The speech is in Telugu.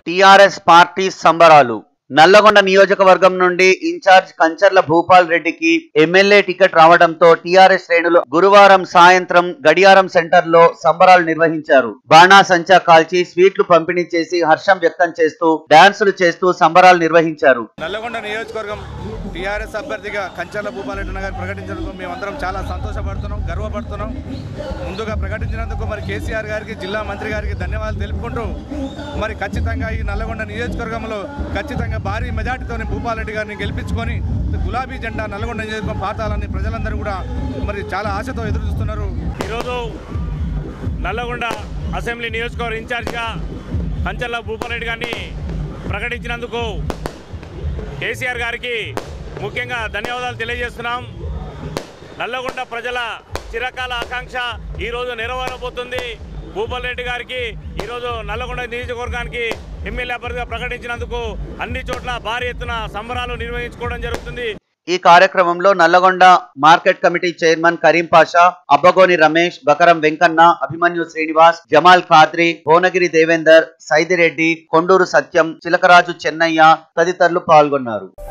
టిఆర్ఎస్ పార్టీ సంబరాలు నల్లగొండ నియోజకవర్గం నుండి ఇన్ఛార్జ్ కంచర్ల భూపాల్ రెడ్డికి ఎమ్మెల్యే టికెట్ రావడంతో టిఆర్ఎస్ శ్రేణులు గురువారం సాయంత్రం గడియారం సెంటర్ లో సంబరాలు నిర్వహించారు బాణాసంచా కాల్చి స్వీట్లు పంపిణీ చేసి హర్షం వ్యక్తం చేస్తూ డాన్సులు చేస్తూ సంబరాలు నిర్వహించారు నల్లగొండ నియోజకవర్గం టీఆర్ఎస్ అభ్యర్థిగా కంచర్ల భూపాలరెడ్డి గారు ప్రకటించినందుకు మేమందరం చాలా సంతోషపడుతున్నాం గర్వపడుతున్నాం ముందుగా ప్రకటించినందుకు మరి కేసీఆర్ గారికి జిల్లా మంత్రి గారికి ధన్యవాదాలు తెలుపుకుంటూ మరి ఖచ్చితంగా ఈ నల్లగొండ నియోజకవర్గంలో ఖచ్చితంగా భారీ మెజార్టీతో భూపాలరెడ్డి గారిని గెలిపించుకొని గులాబీ జెండా నల్లగొండ నియోజకవర్గం పాతాలని ప్రజలందరూ కూడా మరి చాలా ఆశతో ఎదురు చూస్తున్నారు ఈరోజు నల్లగొండ అసెంబ్లీ నియోజకవర్గ ఇన్ఛార్జిగా కంచర్ల భూపాలరెడ్డి గారిని ప్రకటించినందుకు కేసీఆర్ గారికి ముఖ్యంగా ధన్యవాదాలు తెలియజేస్తున్నాం నల్లగొండ ప్రజల చిరకాల ఆకాంక్ష ఈరోజు నెరవేరబోతుంది భూపాలరెడ్డి గారికి ఈరోజు నల్లగొండ నియోజకవర్గానికి ఎమ్మెల్యే అభ్యర్థిగా ప్రకటించినందుకు అన్ని చోట్ల భారీ ఎత్తున సంబరాలు నిర్వహించుకోవడం జరుగుతుంది ఈ కార్యక్రమంలో Nalgonda market committee chairman Karim Pasha Abbagoni Ramesh Bakaram Venkanna Abhimanyu Srinivas Jamal Khadri Bhuvanagiri Devender Saidireddy Konduru Satyam Chilakaraju Chennaiah తదితరులు పాల్గొన్నారు